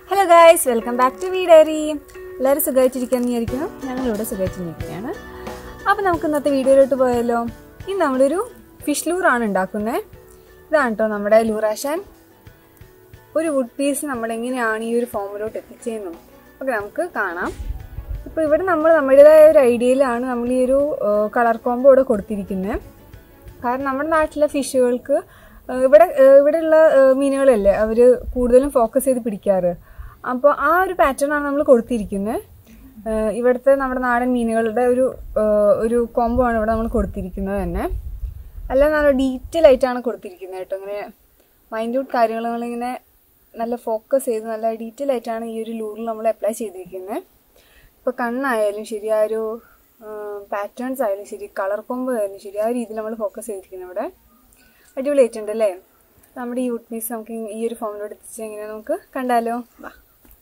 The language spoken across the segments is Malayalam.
Hello guys welcome back to V diary എല്ലാവരും സുഖമായിട്ടിരിക്കാന്ന് വിചാരിക്കുന്നു ഞങ്ങളിവിടെ സുഖമായിട്ടിരിക്കുകയാണ് അപ്പോൾ നമുക്ക് ഇന്നത്തെ വീഡിയോയിലോട്ട് പോയാലോ ഇന്ന് നമ്മളൊരു ഫിഷ് ലൂറാണ് ഉണ്ടാക്കുന്നത് ഇതാണ് കേട്ടോ നമ്മുടെ ലൂറാശാൻ ഒരു വുഡ് പീസ് നമ്മൾ എങ്ങനെയാണ് ഈ ഒരു ഫോമിലോട്ട് എത്തിച്ചതെന്നും ഒക്കെ നമുക്ക് കാണാം ഇപ്പോൾ ഇവിടെ നമ്മൾ നമ്മുടേതായ ഒരു ഐഡിയയിലാണ് നമ്മൾ ഈ ഒരു കളർ കോംബോ ഇവിടെ കൊടുത്തിരിക്കുന്നത് കാരണം നമ്മുടെ നാട്ടിലെ ഫിഷുകൾക്ക് ഏഹ് ഇവിടെ ഏഹ് ഇവിടെയുള്ള ഏഹ് മീനുകളല്ലേ അവർ കൂടുതലും ഫോക്കസ് ചെയ്ത് പിടിക്കാറ് അപ്പോൾ ആ ഒരു പാറ്റേൺ ആണ് നമ്മൾ കൊടുത്തിരിക്കുന്നത് ഏഹ് ഇവിടുത്തെ നമ്മുടെ നാടൻ മീനുകളുടെ ഒരു ഏഹ് ഒരു കോംബോ ആണ് ഇവിടെ നമ്മൾ കൊടുത്തിരിക്കുന്നത് തന്നെ അല്ല നല്ല ഡീറ്റെയിൽ ആയിട്ടാണ് കൊടുത്തിരിക്കുന്നത് കേട്ടോ ഇങ്ങനെ മൈൻഡ്യൂട്ട് കാര്യങ്ങൾ നമ്മളിങ്ങനെ നല്ല ഫോക്കസ് ചെയ്ത് നല്ല ഡീറ്റെയിൽ ആയിട്ടാണ് ഈ ഒരു ലൂറിൽ നമ്മൾ അപ്ലൈ ചെയ്തിരിക്കുന്നത് ഇപ്പോൾ കണ്ണായാലും ശരി ആ ഒരു പാറ്റേൺസ് ആയാലും ശരി കളർ കൊമ്പ് ആയാലും ശരി ആ രീതിയിൽ നമ്മൾ ഫോക്കസ് ചെയ്തിരിക്കുന്നത് ഇവിടെ അടിപൊളിയായിട്ടുണ്ട് അല്ലേ നമ്മുടെ ഈ വുഡ് പീസ് നമുക്ക് ഈ ഒരു ഫോമിലോട്ട് എത്തിച്ച് എങ്ങനെ നമുക്ക് കണ്ടാലോ വാ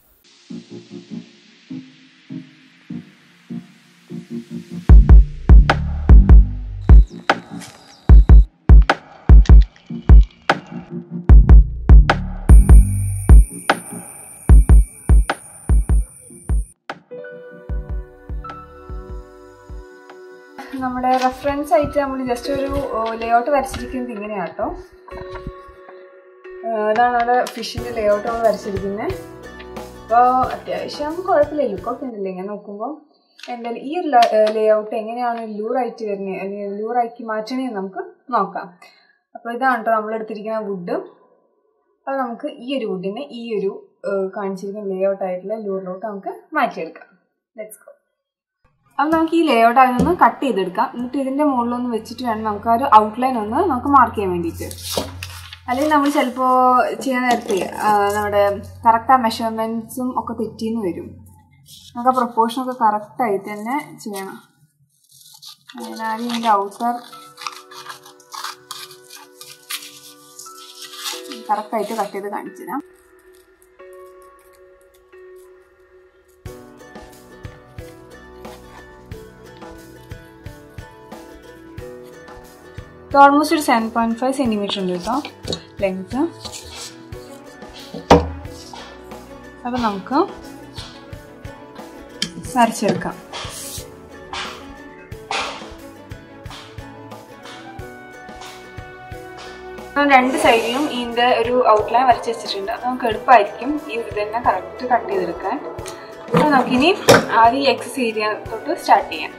നമ്മുടെ റെഫറൻസ് ആയിട്ട് നമ്മൾ ജസ്റ്റ് ഒരു ലേഔട്ട് വരച്ചിരിക്കുന്നത് ഇങ്ങനെയാണ് കേട്ടോ ഇതാണ് നമ്മുടെ ഫിഷിൻ്റെ ലേഔട്ട് നമ്മൾ വരച്ചിരിക്കുന്നത് അപ്പോൾ അത്യാവശ്യം കുഴപ്പമില്ല ലുക്കൊക്കെ ഉണ്ടല്ലോ ഇങ്ങനെ നോക്കുമ്പോൾ എന്തായാലും ഈ ഒരു ലേഔട്ട് എങ്ങനെയാണ് ലൂറായിട്ട് വരുന്നത് അല്ലെങ്കിൽ ലൂറാക്കി മാറ്റണേന്ന് നമുക്ക് നോക്കാം അപ്പോൾ ഇതാണ് കേട്ടോ നമ്മൾ എടുത്തിരിക്കുന്ന വുഡ് അപ്പോൾ നമുക്ക് ഈ ഒരു വുഡിനെ ഈ ഒരു കാണിച്ചിരിക്കുന്ന ലേഔട്ട് ആയിട്ടുള്ള ലൂറിലോട്ട് നമുക്ക് മാറ്റിയെടുക്കാം ലെറ്റ്സ് ഗോ അപ്പം നമുക്ക് ഈ ലേഔട്ട് അതിനൊന്ന് കട്ട് ചെയ്തെടുക്കാം എന്നിട്ട് ഇതിൻ്റെ മുകളിലൊന്ന് വെച്ചിട്ട് വേണം നമുക്ക് ആ ഒരു ഔട്ട്ലൈൻ ഒന്ന് നമുക്ക് മാർക്ക് ചെയ്യാൻ വേണ്ടിയിട്ട് അല്ലെങ്കിൽ നമ്മൾ ചിലപ്പോൾ ചെയ്യാൻ നേരത്തെ നമ്മുടെ കറക്റ്റ് ആ മെഷർമെൻറ്റ്സും ഒക്കെ തെറ്റിന്ന് വരും നമുക്ക് ആ പ്രൊപ്പോർഷനൊക്കെ കറക്റ്റായിട്ട് തന്നെ ചെയ്യണം ഞാൻ ഇതിൻ്റെ ഔട്ടർ കറക്റ്റായിട്ട് കട്ട് ചെയ്ത് കാണിച്ചു തരാം ഇത് ഓൾമോസ്റ്റ് ഒരു സെവൻ പോയിന്റ് ഫൈവ് സെൻറ്റിമീറ്റർ ഉണ്ട് കേട്ടോ ലെങ്ത്ത് അപ്പം നമുക്ക് വരച്ചെടുക്കാം രണ്ട് സൈഡിലും ഇതിൻ്റെ ഒരു ഔട്ട്ലൈൻ വരച്ച് വെച്ചിട്ടുണ്ട് അത് നമുക്ക് എളുപ്പമായിരിക്കും ഈ ഇത് തന്നെ കറക്റ്റ് കട്ട് ചെയ്തെടുക്കാൻ അപ്പോൾ നമുക്കിനി ആദ്യം ഈ എക്സസ് ഏരിയ തൊട്ട് സ്റ്റാർട്ട് ചെയ്യാം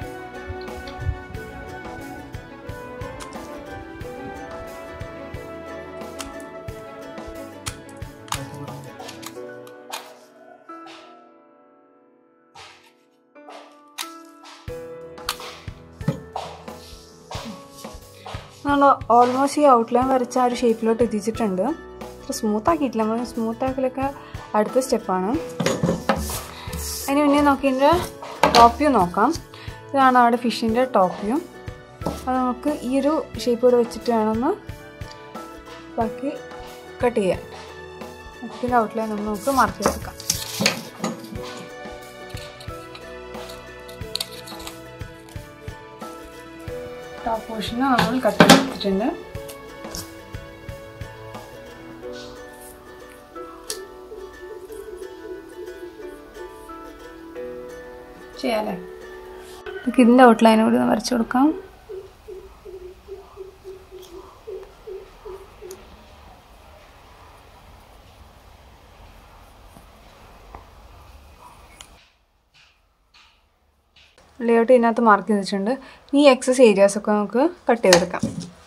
നമ്മൾ ഓൾമോസ്റ്റ് ഈ ഔട്ട്ലൈൻ വരച്ച ആ ഒരു ഷേപ്പിലോട്ട് എത്തിച്ചിട്ടുണ്ട് അത്ര സ്മൂത്ത് ആക്കിയിട്ടില്ല നമ്മൾ സ്മൂത്ത് ആക്കലൊക്കെ അടുത്ത സ്റ്റെപ്പാണ് അതിന് മുന്നേ നമുക്ക് ഇതിൻ്റെ ടോപ്പ് വ്യൂ നോക്കാം ഇതാണ് അവിടെ ഫിഷിൻ്റെ ടോപ്പ് വ്യൂ അത് നമുക്ക് ഈ ഒരു ഷേപ്പ് കൂടെ വെച്ചിട്ട് വേണമെന്ന് ബാക്കി കട്ട് ചെയ്യാൻ ഇതിൻ്റെ ഔട്ട്ലൈൻ ഒന്ന് നമുക്ക് മാർക്ക് ചെയ്തെടുക്കാം ടോപ്പ് പോർഷന് നമ്മൾ കട്ട് ചെയ്തിട്ടുണ്ട് ചെയ്യാല്ലേ നമുക്ക് ഇതിൻ്റെ ഔട്ട്ലൈൻ കൂടി ഒന്ന് വരച്ചു കൊടുക്കാം ലേഔട്ട് ഇതിനകത്ത് മാർക്ക് ചെയ്തിട്ടുണ്ട് ഈ എക്സസ് ഏരിയാസ് ഒക്കെ നമുക്ക് കട്ട് ചെയ്തെടുക്കാം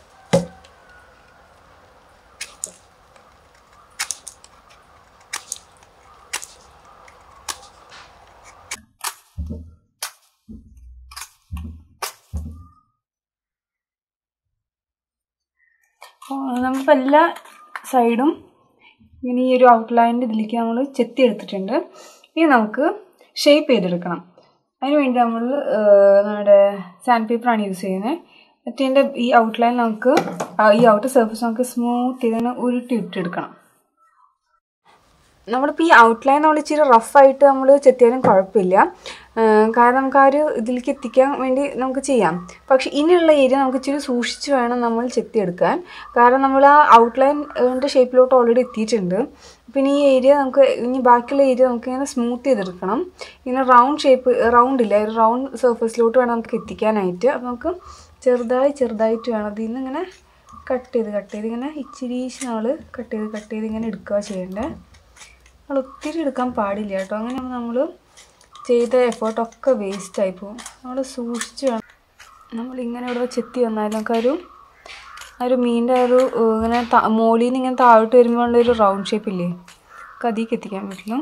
നമുക്കിപ്പോൾ എല്ലാ സൈഡും ഇങ്ങനെ ഈ ഒരു ഔട്ട്ലൈനിൻ്റെ ഇതിലേക്ക് നമ്മൾ ചെത്തി എടുത്തിട്ടുണ്ട് ഇനി നമുക്ക് ഷേപ്പ് ചെയ്തെടുക്കണം അതിന് വേണ്ടി നമ്മൾ നമ്മുടെ സാൻഡ് പേപ്പറാണ് യൂസ് ചെയ്യുന്നത് എന്നിട്ട് ഇതിൻ്റെ ഈ ഔട്ട്ലൈൻ നമുക്ക് ഈ ഔട്ടർ സർഫസ് നമുക്ക് സ്മൂത്ത് ചെയ്ത് ഉരുട്ടി ഇട്ടെടുക്കണം നമ്മളിപ്പോൾ ഈ ഔട്ട്ലൈൻ നമ്മൾ ഇച്ചിരി റഫായിട്ട് നമ്മൾ ചെത്തിയാലും കുഴപ്പമില്ല കാരണം നമുക്ക് ആ ഒരു ഇതിലേക്ക് എത്തിക്കാൻ വേണ്ടി നമുക്ക് ചെയ്യാം പക്ഷെ ഇനിയുള്ള ഏരിയ നമുക്ക് ഇച്ചിരി സൂക്ഷിച്ച് വേണം നമ്മൾ ചെത്തിയെടുക്കാൻ കാരണം നമ്മൾ ആ ഔട്ട്ലൈൻ്റെ ഷേപ്പിലോട്ട് ഓൾറെഡി എത്തിയിട്ടുണ്ട് പിന്നെ ഈ ഏരിയ നമുക്ക് ഇനി ബാക്കിയുള്ള ഏരിയ നമുക്ക് ഇങ്ങനെ സ്മൂത്ത് ചെയ്തെടുക്കണം ഇങ്ങനെ റൗണ്ട് ഷേപ്പ് റൗണ്ട് ഇല്ല ഒരു റൗണ്ട് സർഫസിലോട്ട് വേണം നമുക്ക് എത്തിക്കാനായിട്ട് അപ്പോൾ നമുക്ക് ചെറുതായി ചെറുതായിട്ട് വേണം അതിൽ നിന്ന് ഇങ്ങനെ കട്ട് ചെയ്ത് കട്ട് ചെയ്ത് ഇങ്ങനെ ഇച്ചിരി നമ്മൾ കട്ട് ചെയ്ത് കട്ട് ചെയ്ത് ഇങ്ങനെ എടുക്കുക ചെയ്യേണ്ടത് നമ്മൾ ഒത്തിരി എടുക്കാൻ പാടില്ല കേട്ടോ അങ്ങനെ നമ്മൾ ചെയ്ത എഫേർട്ടൊക്കെ വേസ്റ്റായി പോകും നമ്മൾ സൂക്ഷിച്ച് വേണം നമ്മളിങ്ങനെ ഇവിടെ ചെത്തി വന്നാലും നമുക്ക് ആ ഒരു ആ ഒരു മീനിൻ്റെ ആ ഒരു ഏഹ്, ഇങ്ങനെ ത- മോളിൽ നിന്ന് ഇങ്ങനെ താഴോട്ട് വരുമ്പോൾ ഉള്ള ഒരു റൗണ്ട് ഷേപ്പ് ഇല്ലേ നമുക്ക് അതിലേക്ക് എത്തിക്കാൻ പറ്റില്ല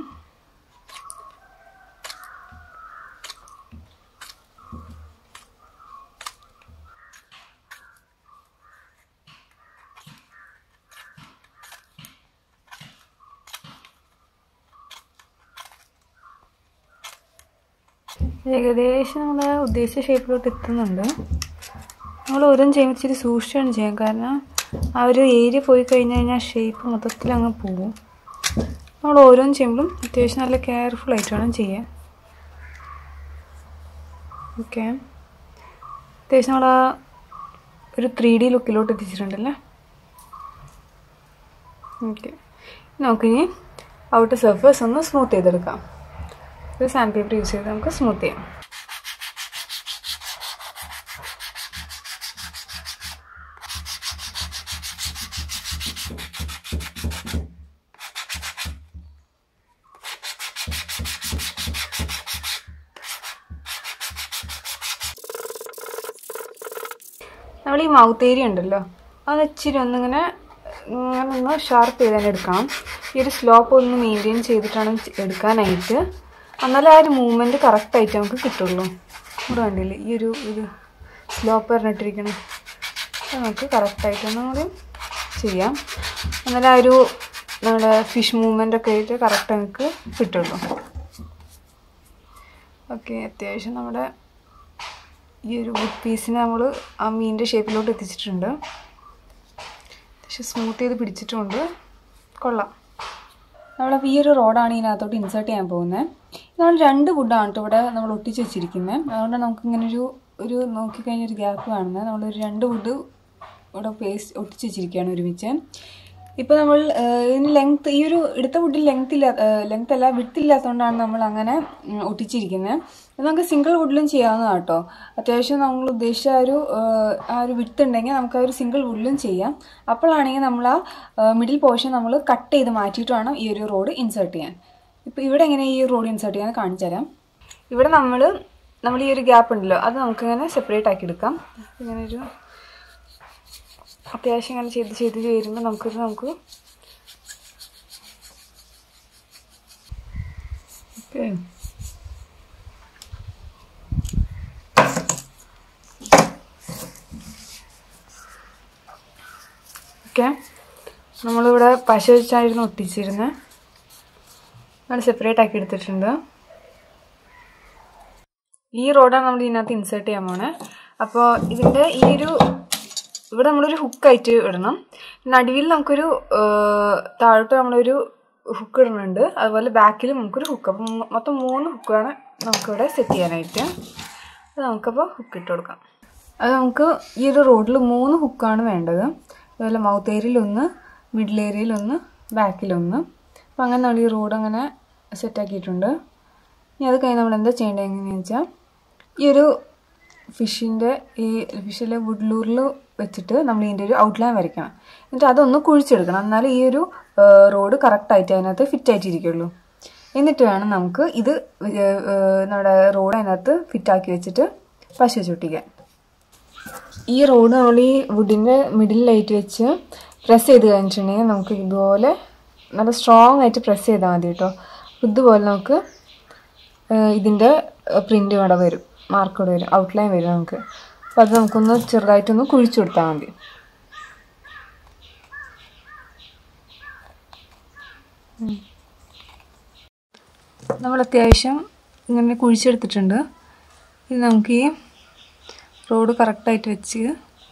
ഏകദേശം നമ്മൾ ഉദ്ദേശിച്ച ഷേപ്പിലോട്ട് എത്തുന്നുണ്ട് നമ്മൾ ഓരോന്നും ചെയ്യുമ്പോൾ ഇച്ചിരി സൂക്ഷിച്ചാണ് ചെയ്യാൻ കാരണം ആ ഒരു ഏരിയ പോയി കഴിഞ്ഞ് കഴിഞ്ഞാൽ ഷേപ്പ് മൊത്തത്തിൽ അങ്ങ് പോകും നമ്മൾ ഓരോന്നും ചെയ്യുമ്പോഴും അത്യാവശ്യം നല്ല കെയർഫുൾ ആയിട്ട് വേണം ചെയ്യാൻ ഓക്കെ അത്യാവശ്യം നമ്മൾ ആ ഒരു ത്രീ ഡി ലുക്കിലോട്ട് എത്തിച്ചിട്ടുണ്ടല്ലേ ഓക്കെ നമുക്കിനി ഔട്ട് സർഫേസ് ഒന്ന് സ്മൂത്ത് ചെയ്തെടുക്കാം ഒരു സാൻഡ് പേപ്പർ യൂസ് ചെയ്ത് നമുക്ക് സ്മൂത്ത് ചെയ്യാം നമ്മൾ ഈ മൗത്ത് ഏരിയ ഉണ്ടല്ലോ അത് ഇച്ചിരി ഒന്നിങ്ങനെ ഇങ്ങനെ ഒന്ന് ഷാർപ്പ് ചെയ്ത് തന്നെ എടുക്കണം ഈ ഒരു സ്ലോപ്പ് ഒന്ന് മെയിൻറ്റെയിൻ ചെയ്തിട്ടാണ് ചെ- എടുക്കാനായിട്ട് എന്നാലേ ആ ഒരു മൂവ്മെൻറ്റ് കറക്റ്റായിട്ട് നമുക്ക് കിട്ടുള്ളൂ ഇവിടെ കണ്ടില്ലേ ഈ ഒരു ഇത് സ്ലോപ്പ് പറഞ്ഞിട്ടിരിക്കണം അത് നമുക്ക് കറക്റ്റായിട്ട് ഒന്നും കൂടി ചെയ്യാം എന്നാലേ ആ ഒരു നമ്മുടെ ഫിഷ് മൂവ്മെൻ്റ് ഒക്കെ ആയിട്ട് കറക്റ്റ് നമുക്ക് കിട്ടുള്ളൂ ഓക്കെ അത്യാവശ്യം നമ്മുടെ ഈ ഒരു വുഡ് പീസിനെ നമ്മൾ ആ മീനിൻ്റെ ഷേപ്പിലോട്ട് എത്തിച്ചിട്ടുണ്ട് പക്ഷെ സ്മൂത്ത് ചെയ്ത് പിടിച്ചിട്ടുമുണ്ട് കൊള്ളാം നമ്മളപ്പോൾ ഈ ഒരു റോഡാണ് ഇതിനകത്തോട്ട് ഇൻസേർട്ട് ചെയ്യാൻ പോകുന്നത് നമ്മൾ രണ്ട് വുഡാണ് കേട്ടോ ഇവിടെ നമ്മൾ ഒട്ടിച്ച് വെച്ചിരിക്കുന്നത് അതുകൊണ്ട് നമുക്ക് ഇങ്ങനെ ഒരു ഒരു നോക്കിക്കഴിഞ്ഞാൽ ഒരു ഗ്യാപ്പ് കാണുന്നത് നമ്മളൊരു രണ്ട് വുഡ് ഇവിടെ പേസ്റ്റ് ഒട്ടിച്ച് വെച്ചിരിക്കുകയാണ് ഒരുമിച്ച് ഇപ്പോൾ നമ്മൾ ഏഹ്, ഇതിന് ലെങ്ത് ഈ ഒരു എടുത്ത വുഡിൽ ലെങ്ത് ഇല്ല ലെങ്ത് അല്ല വിട്ട് ഇല്ലാത്തതുകൊണ്ടാണ് നമ്മൾ അങ്ങനെ ഉം, ഒട്ടിച്ചിരിക്കുന്നത് ഇത് നമുക്ക് സിംഗിൾ വുഡിലും ചെയ്യാവുന്നതാണ് കേട്ടോ അത്യാവശ്യം നമ്മൾ ഉദ്ദേശിച്ച ആ ഒരു ഏഹ്, ആ ഒരു വിട്ട് ഉണ്ടെങ്കിൽ നമുക്ക് ആ ഒരു സിംഗിൾ വുഡിലും ചെയ്യാം അപ്പോഴാണെങ്കിൽ നമ്മൾ ആ മിഡിൽ പോർഷൻ നമ്മൾ കട്ട് ചെയ്ത് മാറ്റിയിട്ട് വേണം ഈ ഒരു റോഡ് ഇൻസേർട്ട് ചെയ്യാൻ ഇപ്പോൾ ഇവിടെ എങ്ങനെ ഈ റോഡ് ഇൻസേർട്ട് ചെയ്യാൻ കാണിച്ചു തരാം ഇവിടെ നമ്മൾ നമ്മൾ ഈ ഒരു ഗ്യാപ്പ് ഉണ്ടല്ലോ അത് നമുക്കിങ്ങനെ സെപ്പറേറ്റ് ആക്കി എടുക്കാം ഇങ്ങനെ ഒരു അത്യാവശ്യം ഇങ്ങനെ ചെയ്ത് ചെയ്ത് വരുമ്പോൾ നമുക്കിത് നമുക്ക് ഓക്കെ ഓക്കെ നമ്മളിവിടെ പശ വെച്ചായിരുന്നു ഒട്ടിച്ചിരുന്നത് നമ്മൾ സെപ്പറേറ്റ് ആക്കി എടുത്തിട്ടുണ്ട് ഈ റോഡാണ് നമ്മൾ ഇതിനകത്ത് ഇൻസേർട്ട് ചെയ്യാൻ പോണേ അപ്പോൾ ഇതിൻ്റെ ഈ ഒരു ഇവിടെ നമ്മളൊരു ഹുക്കായിട്ട് ഇടണം നടുവിൽ നമുക്കൊരു ഏഹ്, താഴോട്ട് നമ്മളൊരു ഹുക്ക് ഇടുന്നുണ്ട് അതുപോലെ ബാക്കിലും നമുക്കൊരു ഹുക്ക് അപ്പം മൊ- മൊത്തം മൂന്ന് ഹുക്കാണ് നമുക്കിവിടെ സെറ്റ് ചെയ്യാനായിട്ട് അത് നമുക്കപ്പോൾ ഹുക്ക് ഇട്ട് കൊടുക്കാം അത് നമുക്ക് ഈ ഒരു റോഡിൽ മൂന്ന് ഹുക്കാണ് വേണ്ടത് അതുപോലെ മൗത്ത് ഏരിയയിലൊന്ന് മിഡിൽ ഏരിയയിലൊന്ന് ബാക്കിലൊന്ന് അപ്പോൾ അങ്ങനെ നമ്മൾ ഈ റോഡ് അങ്ങനെ സെറ്റാക്കിയിട്ടുണ്ട് ഇനി അത് കഴിഞ്ഞ് നമ്മൾ എന്താ ചെയ്യേണ്ടത് എങ്ങനെയാണെന്ന് വെച്ചാൽ ഈ ഒരു ഫിഷിൻ്റെ ഈ ഫിഷിലെ വുഡ്ലൂറിൽ വെച്ചിട്ട് നമ്മൾ ഇതിൻ്റെ ഒരു ഔട്ട്ലൈൻ വരയ്ക്കണം എന്നിട്ട് അതൊന്ന് കുഴിച്ചെടുക്കണം എന്നാലേ ഈ ഒരു റോഡ് കറക്റ്റായിട്ട് അതിനകത്ത് ഫിറ്റ് ആയിട്ടിരിക്കുള്ളൂ എന്നിട്ട് വേണം നമുക്ക് ഇത് ഏഹ്, ഏഹ്, നമ്മുടെ റോഡ് അതിനകത്ത് ഫിറ്റാക്കി വെച്ചിട്ട് പശ ചുട്ടിക്കാൻ ഈ റോഡ് നമ്മൾ ഈ വുഡിൻ്റെ മിഡിലായിട്ട് വെച്ച് പ്രസ് ചെയ്ത് കഴിഞ്ഞിട്ടുണ്ടെങ്കിൽ നമുക്ക് ഇതുപോലെ നല്ല സ്ട്രോങ് ആയിട്ട് പ്രസ് ചെയ്താൽ മതി കേട്ടോ ഇതുപോലെ നമുക്ക് ഏഹ്, ഇതിൻ്റെ പ്രിൻ്റ് ഇവിടെ വരും മാർക്ക് ഇവിടെ വരും ഔട്ട്ലൈൻ വരും നമുക്ക് അപ്പോൾ അത് നമുക്കൊന്ന് ചെറുതായിട്ടൊന്ന് കുഴിച്ചു കൊടുത്താൽ മതി ഉം. നമ്മൾ അത്യാവശ്യം ഇങ്ങനെ കുഴിച്ചെടുത്തിട്ടുണ്ട് ഇത് നമുക്ക് ഈ റോഡ് കറക്റ്റായിട്ട് വെച്ച്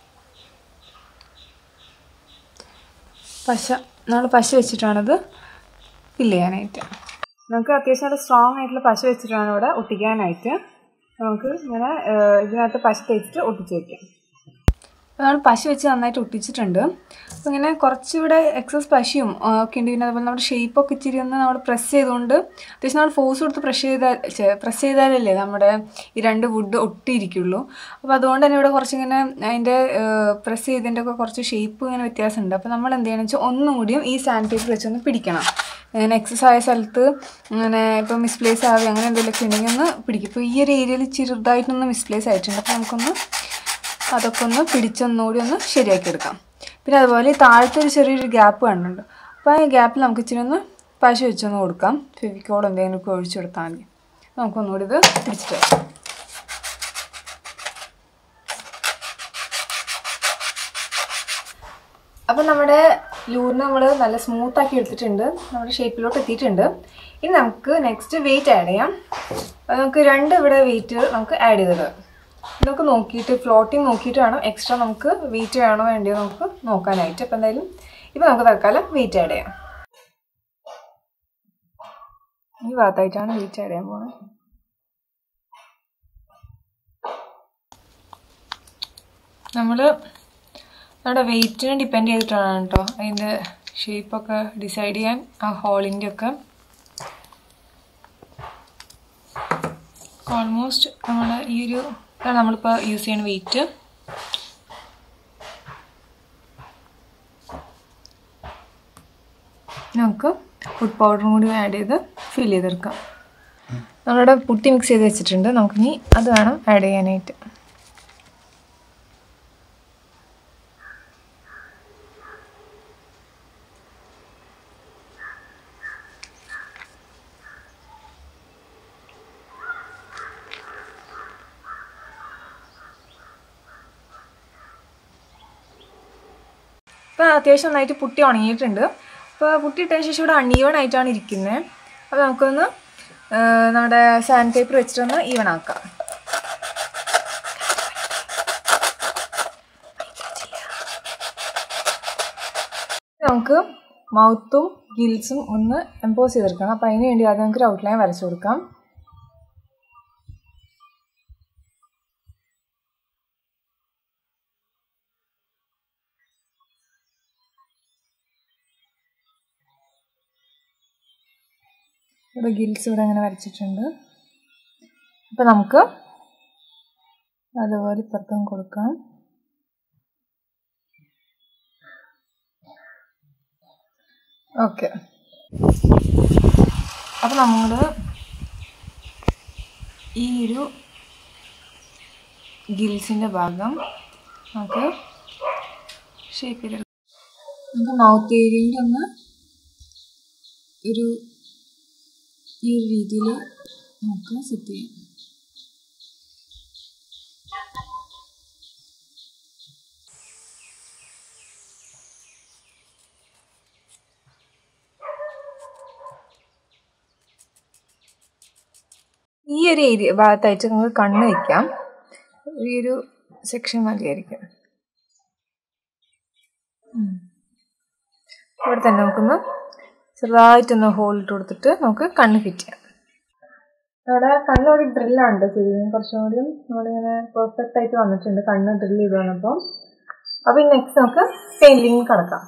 പശ നമ്മൾ പശ വെച്ചിട്ടാണത് ഫില്ല് ചെയ്യാനായിട്ട് നമുക്ക് അത്യാവശ്യം നല്ല സ്ട്രോങ് ആയിട്ടുള്ള പശ വെച്ചിട്ടാണ് ഇവിടെ ഒട്ടിക്കാനായിട്ട് നമുക്ക് ഇങ്ങനെ ഏഹ്, ഇതിനകത്ത് പശ തേച്ചിട്ട് ഒട്ടിച്ച് വെക്കാം അപ്പോൾ നമ്മൾ പശ വെച്ച് നന്നായിട്ട് ഒട്ടിച്ചിട്ടുണ്ട് അപ്പോൾ ഇങ്ങനെ കുറച്ചിവിടെ എക്സസ് പശയും ആ, ഒക്കെ ഉണ്ട് പിന്നെ അതുപോലെ നമ്മുടെ ഷേപ്പൊക്കെ ഇച്ചിരി ഒന്ന് നമ്മൾ പ്രസ് ചെയ്തുകൊണ്ട് അത്യാവശ്യം നമ്മൾ ഫോഴ്സ് കൊടുത്ത് പ്രസ് ചെയ്താൽ പ്രസ് ചെയ്താലല്ലേ നമ്മുടെ ഈ രണ്ട് വുഡ് ഒട്ടിയിരിക്കുള്ളൂ അപ്പോൾ അതുകൊണ്ട് തന്നെ ഇവിടെ കുറച്ചിങ്ങനെ അതിൻ്റെ പ്രസ് ചെയ്തതിൻ്റെ ഒക്കെ കുറച്ച് ഷേപ്പ് ഇങ്ങനെ വ്യത്യാസമുണ്ട് അപ്പോൾ നമ്മൾ എന്ത് ചെയ്യണമെന്ന് വെച്ചാൽ ഒന്നും കൂടിയും ഈ സാൻഡ് പേപ്പർ വെച്ചൊന്ന് പിടിക്കണം അങ്ങനെ എക്സസ് ആയ സ്ഥലത്ത് അങ്ങനെ ഇപ്പോൾ മിസ്പ്ലേസ് ആവുക അങ്ങനെ എന്തെങ്കിലുമൊക്കെ ഉണ്ടെങ്കിൽ ഒന്ന് പിടിക്കും ഇപ്പോൾ ഈ ഒരു ഏരിയയിൽ ചെറുതായിട്ടൊന്ന് മിസ്പ്ലേസ് ആയിട്ടുണ്ട് അപ്പോൾ നമുക്കൊന്ന് അതൊക്കെ ഒന്ന് പിടിച്ചൊന്നുകൂടി ഒന്ന് ശരിയാക്കി എടുക്കാം പിന്നെ അതുപോലെ ഈ താഴത്തെ ഒരു ചെറിയൊരു ഗ്യാപ്പ് കാണുന്നുണ്ട് അപ്പോൾ ആ ഗ്യാപ്പിൽ നമുക്ക് ഇച്ചിരി ഒന്ന് പശ വെച്ചൊന്ന് കൊടുക്കാം ഫെവിക്കോൾ എന്തെങ്കിലുമൊക്കെ ഒഴിച്ചു കൊടുത്താൽ മതി നമുക്കൊന്നുകൂടി ഇത് പിടിച്ചിട്ട് വരാം അപ്പം നമ്മുടെ ലൂറിന് നമ്മൾ നല്ല സ്മൂത്ത് ആക്കി എടുത്തിട്ടുണ്ട് നമ്മുടെ ഷേപ്പിലോട്ട് എത്തിയിട്ടുണ്ട് ഇനി നമുക്ക് നെക്സ്റ്റ് വെയിറ്റ് ആഡ് ചെയ്യാം അത് നമുക്ക് രണ്ട് ഇവിടെ വെയിറ്റ് നമുക്ക് ആഡ് ചെയ്തത് നമുക്ക് നോക്കിയിട്ട് ഫ്ലോട്ടിങ് നോക്കിയിട്ട് വേണം എക്സ്ട്രാ നമുക്ക് വെയിറ്റ് വേണോ വേണ്ടിയോ നമുക്ക് നോക്കാനായിട്ട് അപ്പം എന്തായാലും ഇപ്പം നമുക്ക് തൽക്കാലം വെയിറ്റ് ആഡ് ചെയ്യാം ഈ ഭാഗത്തായിട്ടാണ് വെയിറ്റ് ആഡ് ചെയ്യാൻ പോകുന്നത് നമ്മൾ നമ്മുടെ വെയിറ്റിനെ ഡിപ്പെൻഡ് ചെയ്തിട്ടാണ് കേട്ടോ അതിൻ്റെ ഷേപ്പൊക്കെ ഡിസൈഡ് ചെയ്യാൻ ആ ഹോളിൻ്റെ ഒക്കെ ഓൾമോസ്റ്റ് നമ്മൾ ഈ ഒരു ഇതാണ് നമ്മളിപ്പോൾ യൂസ് ചെയ്യുന്ന വെയിറ്റ് നമുക്ക് ഫുഡ് പൗഡറും കൂടി ആഡ് ചെയ്ത് ഫിൽ ചെയ്തെടുക്കാം നമ്മളിവിടെ പുട്ടി മിക്സ് ചെയ്ത് വെച്ചിട്ടുണ്ട് നമുക്കിനി അത് വേണം ആഡ് ചെയ്യാനായിട്ട് ഇപ്പോൾ അത്യാവശ്യം നന്നായിട്ട് പുട്ടി ഉണങ്ങിയിട്ടുണ്ട് അപ്പോൾ പുട്ടി ഇട്ടതിന് ശേഷം ഇവിടെ അൺഈവൺ ആയിട്ടാണ് ഇരിക്കുന്നത് അപ്പോൾ നമുക്കൊന്ന് ആ, നമ്മുടെ സാൻഡ് പേപ്പർ വെച്ചിട്ടൊന്ന് ഈവൺ ആക്കാം നമുക്ക് മൗത്തും ഗിൽസും ഒന്ന് എംപോസ് ചെയ്തെടുക്കണം അപ്പോൾ അതിന് വേണ്ടി ആദ്യം നമുക്ക് ഒരു ഔട്ട്ലൈൻ വരച്ചു കൊടുക്കാം ഇവിടെ ഗിൽസ് ഇവിടെ അങ്ങനെ വരച്ചിട്ടുണ്ട് അപ്പോൾ നമുക്ക് അതുപോലെ ഇപ്പുറത്തും കൊടുക്കാം ഓക്കെ അപ്പോൾ നമ്മൾ ഈ ഒരു ഗിൽസിൻ്റെ ഭാഗം നമുക്ക് ഷേപ്പ് ചെയ്തെടുക്കാം നമുക്ക് മൗത്ത് ഏരിയയിൽ ഒന്ന് ഒരു ഈ ഒരു രീതിയിൽ നമുക്ക് സെറ്റ് ചെയ്യാം ഈ ഒരു ഏരിയ ഭാഗത്തായിട്ട് നമുക്ക് കണ്ണ് വയ്ക്കാം ഈ ഒരു സെക്ഷൻ മതിയായിരിക്കും ഉം. ഇവിടെ തന്നെ നമുക്കൊന്ന് ചെറുതായിട്ടൊന്ന് ഹോൾ ഇട്ട് കൊടുത്തിട്ട് നമുക്ക് കണ്ണ് ഫിറ്റ് ചെയ്യാം അവിടെ കണ്ണൊരു ഡ്രില്ലാണ് ചെയ്യുന്നത് കുറച്ചും കൂടി നമ്മളിങ്ങനെ പെർഫെക്റ്റ് ആയിട്ട് വന്നിട്ടുണ്ട് കണ്ണ് ഡ്രിൽ ചെയ്ത് വന്നപ്പോൾ അപ്പോൾ ഇനി നെക്സ്റ്റ് നമുക്ക് പെയിന്റിങ് കടക്കാം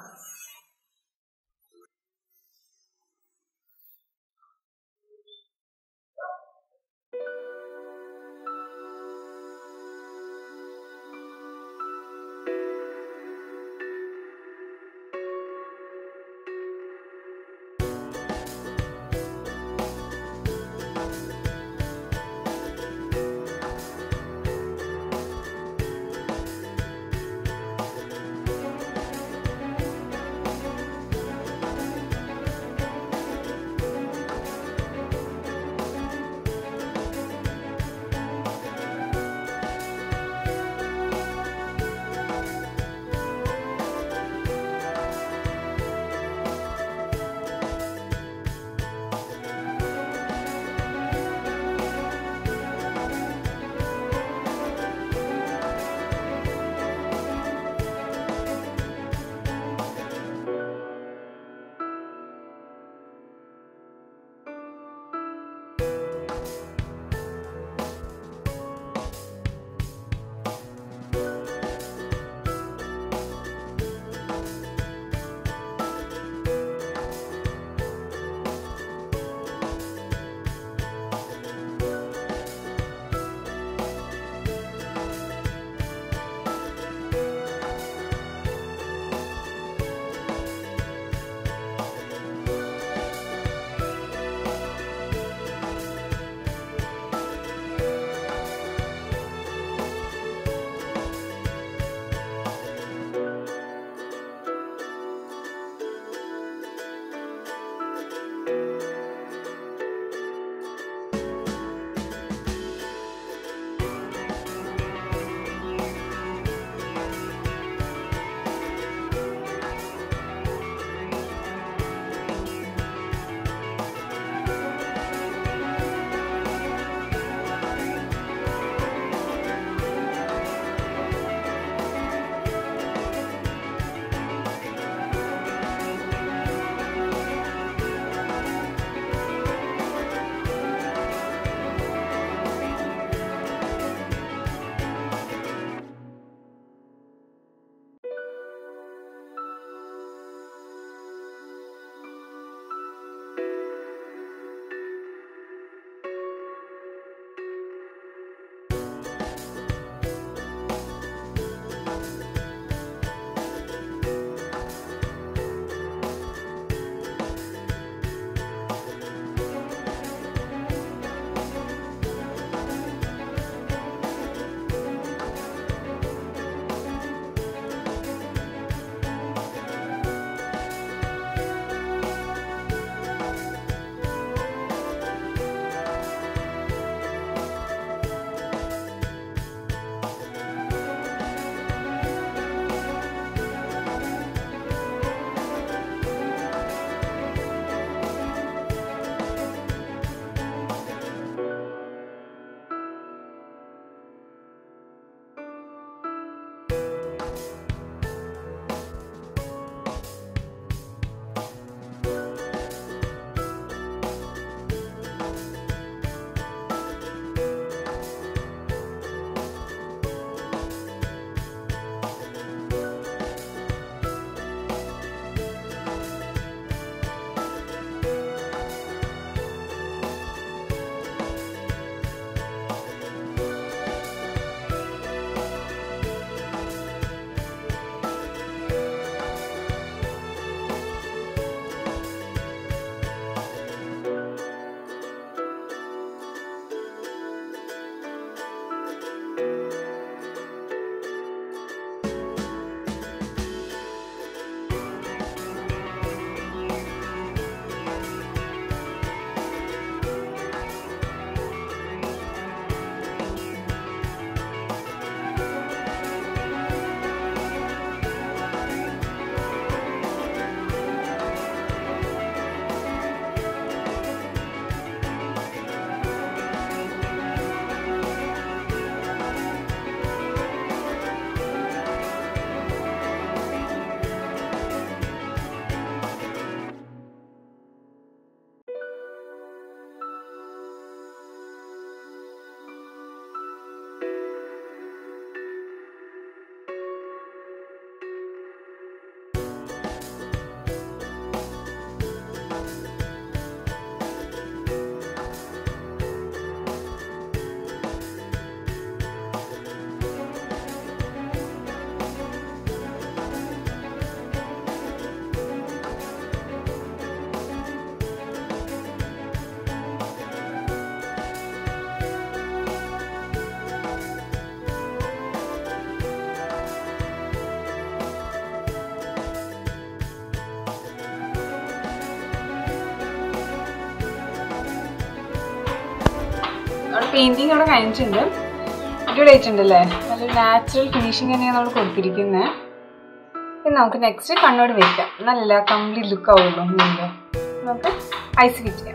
പെയിന്റിങ് ഇവിടെ കഴിഞ്ഞിട്ടുണ്ട് അടിപൊളിയായിട്ടുണ്ടല്ലേ നല്ലൊരു നാച്ചുറൽ ഫിനിഷിങ് തന്നെയാണ് നമ്മൾ കൊടുത്തിരിക്കുന്നത് ഇനി നമുക്ക് നെക്സ്റ്റ് കണ്ണോട് വെക്കാം നല്ല കംപ്ലീറ്റ് ലുക്ക് ആവുമല്ലോ മുന്നിൽ നമുക്ക് ഐസ് ഫിറ്റ് ചെയ്യാം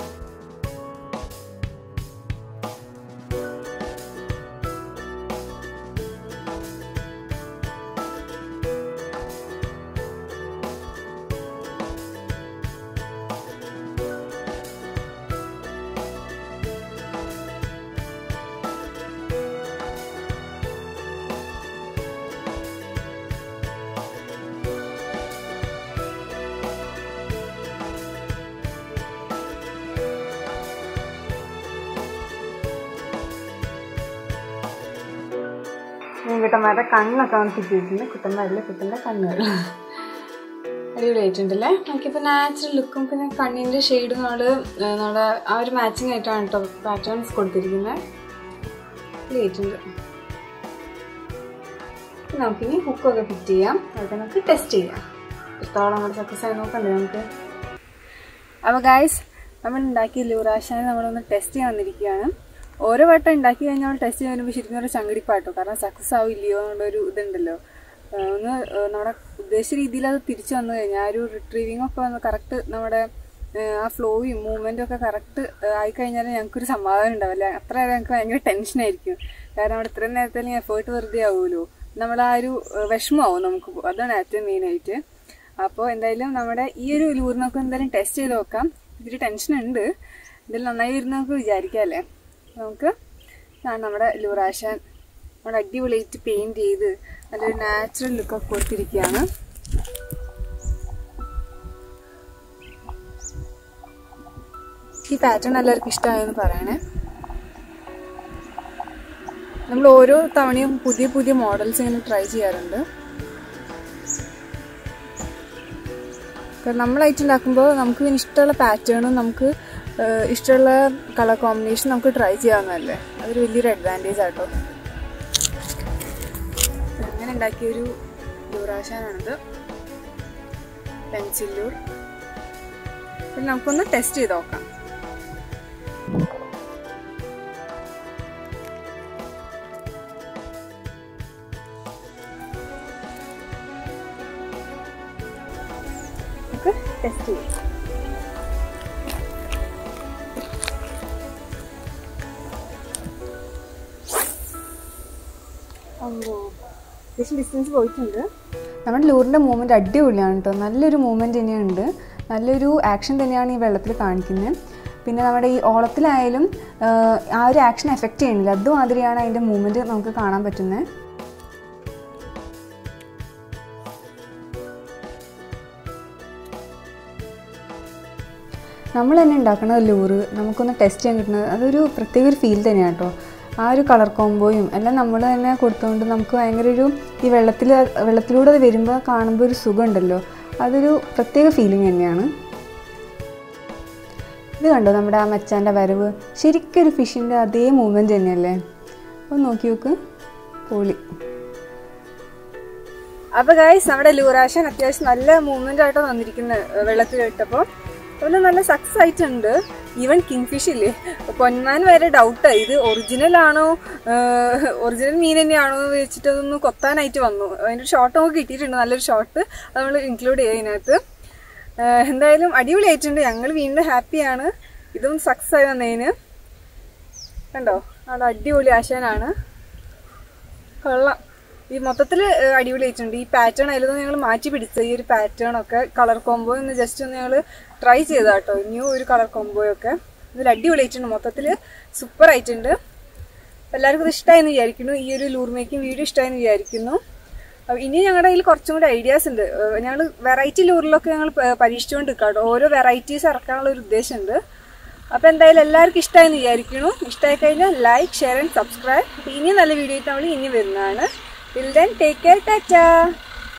കുട്ടന്മാരുടെ കണ്ണൊക്കെ വന്ന് കിട്ടിയിട്ടുണ്ട് കുട്ടന്മാരിലെ കുട്ടൻ്റെ കണ്ണുകൾ അടിപൊളിയായിട്ടുണ്ടല്ലേ നമുക്കിപ്പോൾ നാച്ചുറൽ ലുക്കും പിന്നെ കണ്ണിൻ്റെ ഷെയ്ഡും നമ്മൾ നമ്മുടെ ആ ഒരു മാച്ചിങ് ആയിട്ടാണ് കേട്ടോ പാറ്റേൺസ് കൊടുത്തിരിക്കുന്നത് അടിപൊളിയായിട്ടുണ്ട് നമുക്കിനി ഹുക്കൊക്കെ ഫിറ്റ് ചെയ്യാം അതൊക്കെ നമുക്ക് ടെസ്റ്റ് ചെയ്യാം എത്രത്തോളം നമ്മുടെ സക്സസ് ആയി നോക്കണ്ടേ നമുക്ക് അപ്പോൾ ഗായ്സ് നമ്മൾ ഉണ്ടാക്കിയ ലൂറാശാനെ നമ്മളൊന്ന് ടെസ്റ്റ് ചെയ്യാൻ വന്നിരിക്കുകയാണ് ഓരോ വട്ടം ഉണ്ടാക്കി കഴിഞ്ഞാൽ നമ്മൾ ടെസ്റ്റ് ചെയ്യാൻ വരുമ്പോൾ ശരിക്കും ഒരു ചങ്കടിപ്പാട്ടോ കാരണം സക്സസ് ആവില്ലയോ എന്നുള്ളൊരു ഇതുണ്ടല്ലോ ആ, ഒന്ന് ആ, നമ്മുടെ ഉദ്ദേശിച്ച രീതിയിൽ അത് തിരിച്ചു വന്നു കഴിഞ്ഞാൽ ആ ഒരു റിട്രീവിംഗ് ഒക്കെ വന്ന് കറക്റ്റ് നമ്മുടെ ആ, ആ ഫ്ലോയും മൂവ്മെൻറ്റും ഒക്കെ കറക്റ്റ് ആയിക്കഴിഞ്ഞാൽ ഞങ്ങൾക്കൊരു സമാധാനം ഉണ്ടാവില്ല അത്ര നേരം ഞങ്ങൾക്ക് ഭയങ്കര ടെൻഷനായിരിക്കും കാരണം അവിടെ ഇത്രയും നേരത്തെ എഫേർട്ട് വെറുതെ ആവുമല്ലോ നമ്മൾ ആ ഒരു ആ, വിഷമമാവും നമുക്ക് അതാണ് ഏറ്റവും മെയിനായിട്ട് അപ്പോൾ എന്തായാലും നമ്മുടെ ഈ ഒരു ലൂറിനൊക്കെ എന്തായാലും ടെസ്റ്റ് ചെയ്ത് നോക്കാം ഇത്തിരി ടെൻഷൻ ഉണ്ട് ഇതിൽ നന്നായി വരുന്ന നമുക്ക് വിചാരിക്കാം അല്ലേ നമുക്ക് ഇതാണ് നമ്മുടെ ലൂറാശാൻ നമ്മുടെ അടിപൊളിയായിട്ട് പെയിൻറ് ചെയ്ത് നല്ലൊരു നാച്ചുറൽ ലുക്കൊക്കെ കൊടുത്തിരിക്കുകയാണ് ഈ പാറ്റേൺ എല്ലാവർക്കും ഇഷ്ടമായെന്ന് പറയണേ നമ്മൾ ഓരോ തവണയും പുതിയ പുതിയ മോഡൽസ് ഇങ്ങനെ ട്രൈ ചെയ്യാറുണ്ട് കാരണം നമ്മളായിട്ട് ഉണ്ടാക്കുമ്പോൾ നമുക്ക് പിന്നെ ഇഷ്ടമുള്ള പാറ്റേണും നമുക്ക് ഏഹ്, ഇഷ്ടമുള്ള കളർ കോമ്പിനേഷൻ നമുക്ക് ട്രൈ ചെയ്യാവുന്നതല്ലേ അതൊരു വലിയൊരു അഡ്വാൻറ്റേജ് ആട്ടോ അങ്ങനെ ഉണ്ടാക്കിയൊരു ലൂറാശാനാണിത് പെൻസിൽ ലൂർ പിന്നെ നമുക്കൊന്ന് ടെസ്റ്റ് ചെയ്ത് നോക്കാം നമുക്ക് ടെസ്റ്റ് ചെയ്യാം അത്യാവശ്യം ഡിസ്റ്റൻസ് പോയിട്ടുണ്ട് നമ്മുടെ ലൂറിൻ്റെ മൂവ്മെൻറ്റ് അടിപൊളിയാണ് കേട്ടോ നല്ലൊരു മൂവ്മെൻറ്റ് തന്നെയുണ്ട് നല്ലൊരു ആക്ഷൻ തന്നെയാണ് ഈ വെള്ളത്തിൽ കാണിക്കുന്നത് പിന്നെ നമ്മുടെ ഈ ഓളത്തിലായാലും ആ, ആ ഒരു ആക്ഷൻ എഫക്റ്റ് ചെയ്യുന്നില്ല അതുമാതിരിയാണ് അതിൻ്റെ മൂവ്മെൻറ്റ് നമുക്ക് കാണാൻ പറ്റുന്നത് നമ്മൾ തന്നെ ഉണ്ടാക്കുന്ന ലൂറ് നമുക്കൊന്ന് ടെസ്റ്റ് ചെയ്യാൻ കിട്ടുന്നത് അതൊരു പ്രത്യേക ഒരു ഫീൽ തന്നെയാണ് കേട്ടോ ആ ഒരു കളർ കോംബോയും എല്ലാം നമ്മൾ തന്നെ കൊടുത്തുകൊണ്ട് നമുക്ക് ഭയങ്കര ഒരു ഈ വെള്ളത്തിൽ വെള്ളത്തിലൂടെ അത് വരുമ്പോൾ കാണുമ്പോൾ ഒരു സുഖമുണ്ടല്ലോ അതൊരു പ്രത്യേക ഫീലിംഗ് തന്നെയാണ് ഇത് കണ്ടോ നമ്മുടെ ആ മച്ചാൻ്റെ വരവ് ശരിക്കും ഒരു ഫിഷിൻ്റെ അതേ മൂവ്മെൻറ്റ് തന്നെയല്ലേ അപ്പോൾ നോക്കി നോക്ക് പൊളി അപ്പോൾ ഗായ്സ് നമ്മുടെ ലൂറാഷൻ അത്യാവശ്യം നല്ല മൂവ്മെൻ്റ് ആയിട്ടോ വന്നിരിക്കുന്നത് വെള്ളത്തിൽ ഇട്ടപ്പോൾ അതുപോലെ നല്ല സക്സസ് ആയിട്ടുണ്ട് ഈവൻ കിങ് ഫിഷ് ഇല്ലേ പൊന്മാൻ വരെ ഡൗട്ടായി ഇത് ഒറിജിനൽ ആണോ ഒറിജിനൽ മീൻ തന്നെയാണോ എന്ന് വെച്ചിട്ട് അതൊന്ന് കൊത്താനായിട്ട് വന്നു അതിൻ്റെ ഷോട്ട് നമുക്ക് കിട്ടിയിട്ടുണ്ട് നല്ലൊരു ഷോട്ട് അത് നമ്മൾ ഇൻക്ലൂഡ് ചെയ്യുക അതിനകത്ത് ആഹ് എന്തായാലും അടിപൊളിയായിട്ടുണ്ട് ഞങ്ങൾ വീണ്ടും ഹാപ്പിയാണ് ഇതും സക്സസ് ആയി വന്നതിന് കണ്ടോ അവിടെ അടിപൊളി ആശാനാണ് കൊള്ളാം ഈ മൊത്തത്തിൽ അടിപൊളിയായിട്ടുണ്ട് ഈ പാറ്റേൺ അതിലൊന്നും ഞങ്ങൾ മാറ്റി പിടിച്ച ഈ ഒരു പാറ്റേൺ ഒക്കെ കളർ കോംബോ ഒന്ന് ജസ്റ്റ് ഒന്ന് ഞങ്ങൾ ട്രൈ ചെയ്ത കേട്ടോ ന്യൂ ഒരു കളർ കോംബോയൊക്കെ ഇതിൽ അടിപൊളിയായിട്ടുണ്ട് മൊത്തത്തിൽ സൂപ്പർ ആയിട്ടുണ്ട് അപ്പോൾ എല്ലാവർക്കും ഇത് ഇഷ്ടമായെന്ന് വിചാരിക്കുന്നു ഈ ഒരു ലൂർ മേക്കിംഗ് വീഡിയോ ഇഷ്ടമായെന്ന് വിചാരിക്കുന്നു അപ്പോൾ ഇനി ഞങ്ങളുടെ കയ്യിൽ കുറച്ചും കൂടി ഐഡിയാസ് ഉണ്ട് ഞങ്ങൾ വെറൈറ്റി ലൂറിലൊക്കെ ഞങ്ങൾ പരീക്ഷിച്ചുകൊണ്ട് നിൽക്കാം കേട്ടോ ഓരോ വെറൈറ്റീസ് ഇറക്കാനുള്ള ഒരു ഉദ്ദേശമുണ്ട് അപ്പോൾ എന്തായാലും എല്ലാവർക്കും ഇഷ്ടമായെന്ന് വിചാരിക്കുന്നു ഇഷ്ടമായി കഴിഞ്ഞാൽ ലൈക്ക് ഷെയർ ആൻഡ് സബ്സ്ക്രൈബ് അപ്പോൾ ഇനി നല്ല വീഡിയോ ആയിട്ട് നമ്മൾ ഇനി വരുന്നതാണ് till then take care Tata